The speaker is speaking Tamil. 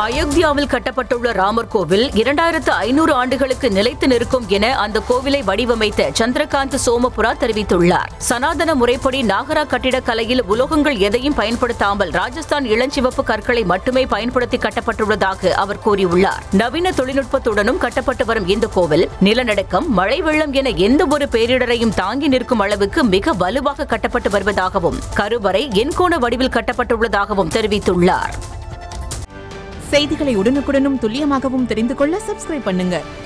அயோத்தியாவில் கட்டப்பட்டுள்ள ராமர் கோவில் இரண்டாயிரத்து ஐநூறு ஆண்டுகளுக்கு நிலைத்து நிற்கும் என அந்த கோவிலை வடிவமைத்த சந்திரகாந்த் சோமபுரா தெரிவித்துள்ளார் சனாதன முறைப்படி நாகரா கட்டிடக்கலையில் உலோகங்கள் எதையும் பயன்படுத்தாமல் ராஜஸ்தான் இளஞ்சிவப்பு கற்களை மட்டுமே பயன்படுத்தி கட்டப்பட்டுள்ளதாக அவர் கூறியுள்ளார் நவீன தொழில்நுட்பத்துடனும் கட்டப்பட்டு வரும் இந்த கோவில் நிலநடுக்கம் மழை வெள்ளம் என எந்த ஒரு பேரிடரையும் தாங்கி நிற்கும் அளவுக்கு மிக வலுவாக கட்டப்பட்டு வருவதாகவும் கருவறை எண்கோண வடிவில் கட்டப்பட்டுள்ளதாகவும் தெரிவித்துள்ளார் செய்திகளை உடனுக்குடனும் துல்லியமாகவும் தெரிந்து கொள்ள சப்ஸ்கிரைப் பண்ணுங்க